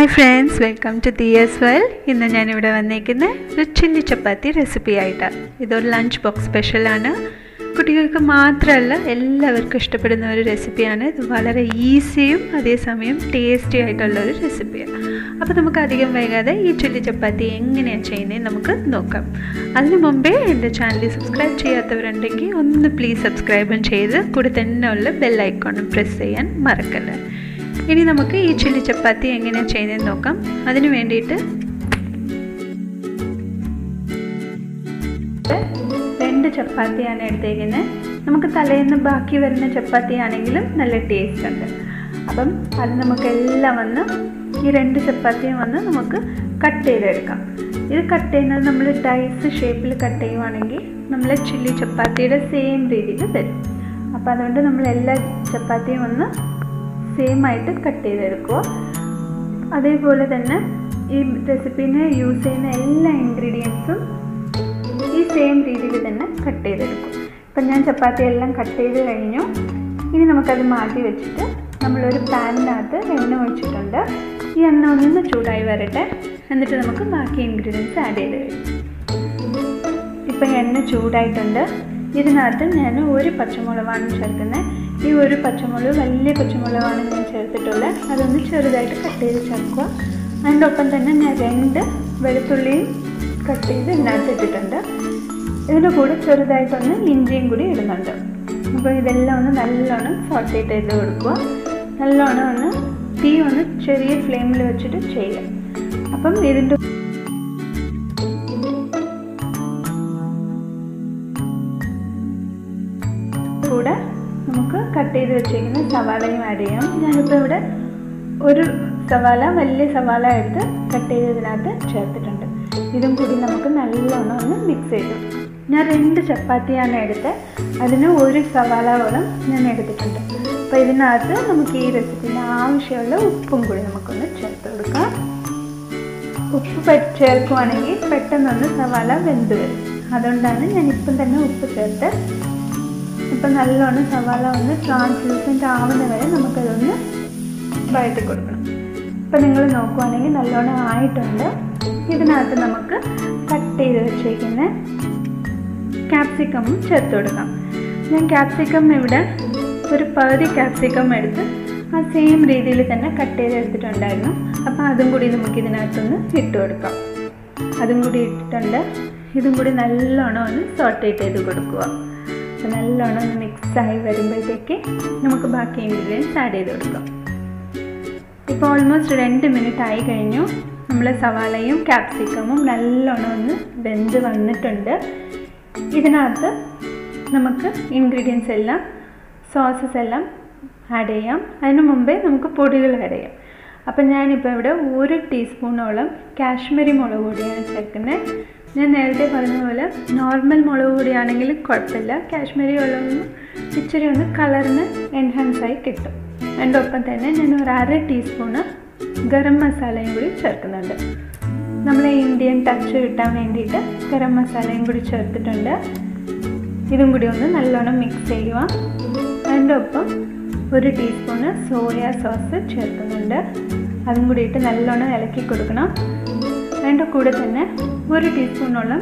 hi friends welcome to ദിയസ് വെൽ ഇന്ന് ഞാനിവിടെ വന്നേക്കുന്ന ഒരു ചില്ലി ചപ്പാത്തി റെസിപ്പി ആയിട്ടാണ് ഇതൊരു ലഞ്ച് ബോക്സ് സ്പെഷ്യലാണ് കുട്ടികൾക്ക് മാത്രമല്ല എല്ലാവർക്കും ഇഷ്ടപ്പെടുന്ന ഒരു റെസിപ്പിയാണ് ഇത് വളരെ ഈസിയും അതേസമയം ടേസ്റ്റി ആയിട്ടുള്ള ഒരു റെസിപ്പിയാണ് അപ്പോൾ നമുക്ക് അധികം വൈകാതെ ഈ ചില്ലി ചപ്പാത്തി എങ്ങനെയാണ് ചെയ്യുന്നത് നമുക്ക് നോക്കാം അതിനു മുമ്പേ എൻ്റെ ചാനൽ സബ്സ്ക്രൈബ് ചെയ്യാത്തവരുണ്ടെങ്കിൽ ഒന്ന് പ്ലീസ് സബ്സ്ക്രൈബും ചെയ്ത് കൂടെ തന്നെ ഉള്ള ബെല്ലൈക്കോണും പ്രസ് ചെയ്യാൻ മറക്കല്ലേ ഇനി നമുക്ക് ഈ ചില്ലി ചപ്പാത്തി എങ്ങനെയാണ് ചെയ്യുന്നതെന്ന് നോക്കാം അതിന് വേണ്ടിയിട്ട് രണ്ട് ചപ്പാത്തിയാണ് എടുത്തേക്കുന്നത് നമുക്ക് തലേന്ന് ബാക്കി വരുന്ന ചപ്പാത്തി ആണെങ്കിലും നല്ല ടേസ്റ്റ് ഉണ്ട് അപ്പം അത് നമുക്ക് എല്ലാം വന്ന് ഈ രണ്ട് ചപ്പാത്തിയും വന്ന് നമുക്ക് കട്ട് ചെയ്തെടുക്കാം ഇത് കട്ട് ചെയ്യുന്നത് നമ്മൾ ഡൈസ് ഷേപ്പിൽ കട്ട് ചെയ്യുവാണെങ്കിൽ നമ്മൾ ചില്ലി ചപ്പാത്തിയുടെ സെയിം രീതിയിൽ വരും അപ്പോൾ അതുകൊണ്ട് നമ്മൾ എല്ലാ ചപ്പാത്തിയും ഒന്ന് സെയിം ആയിട്ട് കട്ട് ചെയ്തെടുക്കുക അതേപോലെ തന്നെ ഈ റെസിപ്പിന് യൂസ് ചെയ്യുന്ന എല്ലാ ഇൻഗ്രീഡിയൻസും ഈ സെയിം രീതിയിൽ തന്നെ കട്ട് ചെയ്തെടുക്കും ഇപ്പം ഞാൻ ചപ്പാത്തി എല്ലാം കട്ട് ചെയ്ത് കഴിഞ്ഞു ഇനി നമുക്കത് മാറ്റി വെച്ചിട്ട് നമ്മളൊരു പാനിനകത്ത് എണ്ണ ഒഴിച്ചിട്ടുണ്ട് ഈ എണ്ണ ഒന്ന് ചൂടായി വരട്ടെ എന്നിട്ട് നമുക്ക് ബാക്കി ഇൻഗ്രീഡിയൻസ് ആഡ് ചെയ്ത് കഴിയും ഇപ്പം എണ്ണ ചൂടായിട്ടുണ്ട് ഇതിനകത്ത് ഞാൻ ഒരു പച്ചമുളകാണ് ചേർക്കുന്നത് ഈ ഒരു പച്ചമുളക് വലിയ പച്ചമുളകാണ് ഞാൻ ചേർത്തിട്ടുള്ളത് അതൊന്ന് ചെറുതായിട്ട് കട്ട് ചെയ്ത് ചേർക്കുക അതിൻ്റെ ഒപ്പം തന്നെ ഞാൻ രണ്ട് വെളുത്തുള്ളിയും കട്ട് ചെയ്ത് ഇതിനകത്ത് ഇട്ടിട്ടുണ്ട് ഇതിൻ്റെ കൂടെ ചെറുതായിട്ടൊന്ന് ഇഞ്ചിയും കൂടി ഇടുന്നുണ്ട് അപ്പോൾ ഇതെല്ലാം ഒന്ന് നല്ലോണം സോട്ടേറ്റ് ചെയ്ത് കൊടുക്കുക നല്ലോണം ഒന്ന് തീ ഒന്ന് ചെറിയ ഫ്ലെയിമിൽ വെച്ചിട്ട് ചെയ്യാം അപ്പം ഇതിൻ്റെ കൂടെ നമുക്ക് കട്ട് ചെയ്ത് വെച്ചിരിക്കുന്ന സവാളയും ആഡ് ചെയ്യാം ഞാനിപ്പോൾ ഇവിടെ ഒരു സവാള വലിയ സവാള എടുത്ത് കട്ട് ചെയ്തതിനകത്ത് ചേർത്തിട്ടുണ്ട് ഇതും കൂടി നമുക്ക് നല്ലോണം ഒന്ന് മിക്സ് ചെയ്തു ഞാൻ രണ്ട് ചപ്പാത്തിയാണ് എടുത്ത് അതിന് ഒരു സവാളയോളം ഞാൻ എടുത്തിട്ടുണ്ട് അപ്പോൾ ഇതിനകത്ത് നമുക്ക് ഈ റെസിപ്പിന് ആവശ്യമുള്ള ഉപ്പും കൂടി നമുക്കൊന്ന് ചേർത്ത് കൊടുക്കാം ഉപ്പ് ചേർക്കുവാണെങ്കിൽ പെട്ടെന്നൊന്ന് സവാള വെന്ത് വരും അതുകൊണ്ടാണ് ഞാൻ ഇപ്പം തന്നെ ഉപ്പ് ചേർത്ത് ഇപ്പം നല്ലോണം സവാള ഒന്ന് ട്രാൻസ്ലൂസൻ്റ് ആവുന്ന വരെ നമുക്കതൊന്ന് വഴറ്റി കൊടുക്കണം ഇപ്പം നിങ്ങൾ നോക്കുവാണെങ്കിൽ നല്ലോണം ആയിട്ടുണ്ട് ഇതിനകത്ത് നമുക്ക് കട്ട് ചെയ്ത് വെച്ചേക്കുന്ന ക്യാപ്സിക്കമും ചേർത്ത് കൊടുക്കാം ഞാൻ ക്യാപ്സിക്കം ഇവിടെ ഒരു പകുതി ക്യാപ്സിക്കം എടുത്ത് ആ സെയിം രീതിയിൽ തന്നെ കട്ട് ചെയ്ത് എടുത്തിട്ടുണ്ടായിരുന്നു അപ്പോൾ അതും കൂടി നമുക്ക് ഇതിനകത്തൊന്ന് ഇട്ട് കൊടുക്കാം അതും കൂടി ഇട്ടിട്ടുണ്ട് ഇതും കൂടി നല്ലോണം ഒന്ന് സോട്ടേറ്റ് ചെയ്ത് കൊടുക്കുക അപ്പോൾ നല്ലോണം ഒന്ന് മിക്സായി വരുമ്പോഴത്തേക്ക് നമുക്ക് ബാക്കി ഇൻഗ്രീഡിയൻസ് ആഡ് ചെയ്ത് കൊടുക്കാം ഇപ്പോൾ ഓൾമോസ്റ്റ് രണ്ട് മിനിറ്റ് ആയി കഴിഞ്ഞു നമ്മൾ സവാളയും ക്യാപ്സിക്കമും നല്ലോണം ഒന്ന് വെന്ത് വന്നിട്ടുണ്ട് ഇതിനകത്ത് നമുക്ക് ഇൻഗ്രീഡിയൻസ് എല്ലാം സോസസ് എല്ലാം ആഡ് ചെയ്യാം അതിന് മുമ്പേ നമുക്ക് പൊടികൾ ആഡ് ചെയ്യാം അപ്പം ഞാനിപ്പോൾ ഇവിടെ ഒരു ടീസ്പൂണോളം കാശ്മീരി മുളക് പൊടിയാണ് ചേർക്കുന്നത് ഞാൻ നേരത്തെ പറഞ്ഞ പോലെ നോർമൽ മുളക് പൊടിയാണെങ്കിൽ കുഴപ്പമില്ല കാശ്മീരി മുളക് ഇച്ചിരി ഒന്ന് കളറിന് എൻഹാൻസ് ആയി കിട്ടും അതിൻ്റെ ഒപ്പം തന്നെ ഞാൻ ഒരു അര ടീസ്പൂണ് ഗരം മസാലയും കൂടി ചേർക്കുന്നുണ്ട് നമ്മൾ ഇന്ത്യൻ ടച്ച് കിട്ടാൻ വേണ്ടിയിട്ട് ഗരം മസാലയും കൂടി ചേർത്തിട്ടുണ്ട് ഇതും കൂടി ഒന്ന് നല്ലോണം മിക്സ് ചെയ്യുക അതിൻ്റെ ഒപ്പം ഒരു ടീസ്പൂണ് സോയ സോസ് ചേർക്കുന്നുണ്ട് അതും കൂടി ഇട്ട് നല്ലോണം ഇളക്കി കൊടുക്കണം അതിൻ്റെ കൂടെ തന്നെ ഒരു ടീസ്പൂണോളം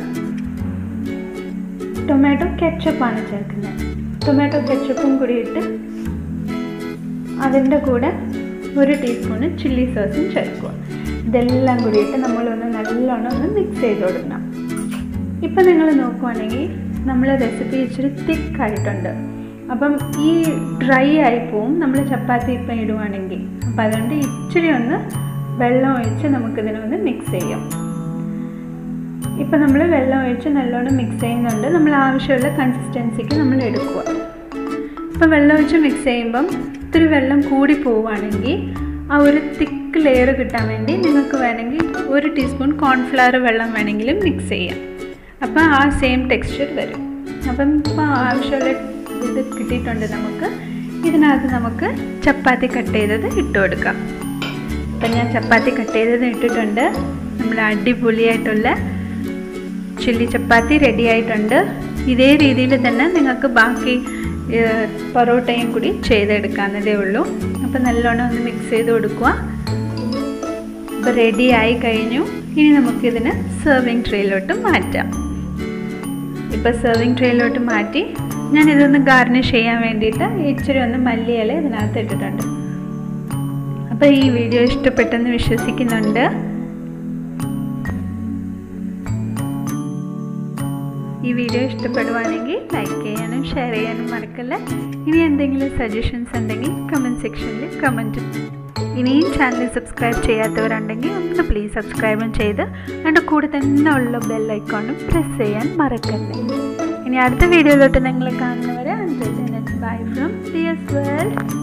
ടൊമാറ്റോ കെച്ചപ്പാണ് ചേർക്കുന്നത് ടൊമാറ്റോ കെച്ചപ്പും കൂടി ഇട്ട് അതിൻ്റെ കൂടെ ഒരു ടീസ്പൂണ് ചില്ലി സോസും ചേർക്കുക ഇതെല്ലാം കൂടിയിട്ട് നമ്മളൊന്ന് നല്ലോണം ഒന്ന് മിക്സ് ചെയ്ത് കൊടുക്കണം ഇപ്പം നിങ്ങൾ നോക്കുവാണെങ്കിൽ നമ്മൾ റെസിപ്പി ഇച്ചിരി തിക്കായിട്ടുണ്ട് അപ്പം ഈ ഡ്രൈ ആയി പോവും നമ്മൾ ചപ്പാത്തി ഇപ്പം ഇടുവാണെങ്കിൽ അപ്പം അതുകൊണ്ട് ഇച്ചിരി ഒന്ന് വെള്ളം ഒഴിച്ച് നമുക്കിതിനൊന്ന് മിക്സ് ചെയ്യാം ഇപ്പം നമ്മൾ വെള്ളം ഒഴിച്ച് നല്ലോണം മിക്സ് ചെയ്യുന്നുണ്ട് നമ്മൾ ആവശ്യമുള്ള കൺസിസ്റ്റൻസിക്ക് നമ്മൾ എടുക്കുക ഇപ്പം വെള്ളം ഒഴിച്ച് മിക്സ് ചെയ്യുമ്പം ഇത്തിരി വെള്ളം കൂടി പോവുകയാണെങ്കിൽ ആ ഒരു തിക്ക് ലെയർ കിട്ടാൻ വേണ്ടി നിങ്ങൾക്ക് വേണമെങ്കിൽ ഒരു ടീസ്പൂൺ കോൺഫ്ലവർ വെള്ളം വേണമെങ്കിലും മിക്സ് ചെയ്യാം അപ്പോൾ ആ സെയിം ടെക്സ്ചർ വരും അപ്പം ഇപ്പോൾ ആവശ്യമുള്ള ഇത് കിട്ടിയിട്ടുണ്ട് നമുക്ക് ഇതിനകത്ത് നമുക്ക് ചപ്പാത്തി കട്ട് ചെയ്തത് ഇട്ട് കൊടുക്കാം അപ്പം ഞാൻ ചപ്പാത്തി കട്ട് ചെയ്തത് ഇട്ടിട്ടുണ്ട് നമ്മൾ അടിപൊളിയായിട്ടുള്ള ചില്ലി ചപ്പാത്തി റെഡി ആയിട്ടുണ്ട് ഇതേ രീതിയിൽ തന്നെ നിങ്ങൾക്ക് ബാക്കി പൊറോട്ടയും കൂടി ചെയ്തെടുക്കാവുന്നതേ ഉള്ളൂ അപ്പോൾ നല്ലോണം ഒന്ന് മിക്സ് ചെയ്ത് കൊടുക്കുക ഇപ്പോൾ റെഡി ആയി കഴിഞ്ഞു ഇനി നമുക്കിതിന് സെർവിങ് ട്രേയിലോട്ട് മാറ്റാം ഇപ്പോൾ സെർവിങ് ട്രേയിലോട്ട് മാറ്റി ഞാൻ ഇതൊന്ന് ഗാർണിഷ് ചെയ്യാൻ വേണ്ടിയിട്ട് ഇച്ചിരി ഒന്ന് മല്ലിയില ഇതിനകത്ത് ഇട്ടിട്ടുണ്ട് അപ്പോൾ ഈ വീഡിയോ ഇഷ്ടപ്പെട്ടെന്ന് വിശ്വസിക്കുന്നുണ്ട് ഈ വീഡിയോ ഇഷ്ടപ്പെടുവാണെങ്കിൽ ലൈക്ക് ചെയ്യാനും ഷെയർ ചെയ്യാനും മറക്കല്ല ഇനി എന്തെങ്കിലും സജഷൻസ് ഉണ്ടെങ്കിൽ കമൻറ്റ് സെക്ഷനിൽ കമൻറ്റ് ഇനിയും ചാനൽ സബ്സ്ക്രൈബ് ചെയ്യാത്തവരുണ്ടെങ്കിൽ ഒന്ന് പ്ലീസ് സബ്സ്ക്രൈബും ചെയ്ത് അതിൻ്റെ കൂടെ തന്നെ ഉള്ള ബെൽ ഐക്കോണും പ്രസ് ചെയ്യാൻ മറക്കല്ലേ ഇനി അടുത്ത വീഡിയോയിലോട്ട് നിങ്ങൾ കാണുന്നവരെ bye from C S world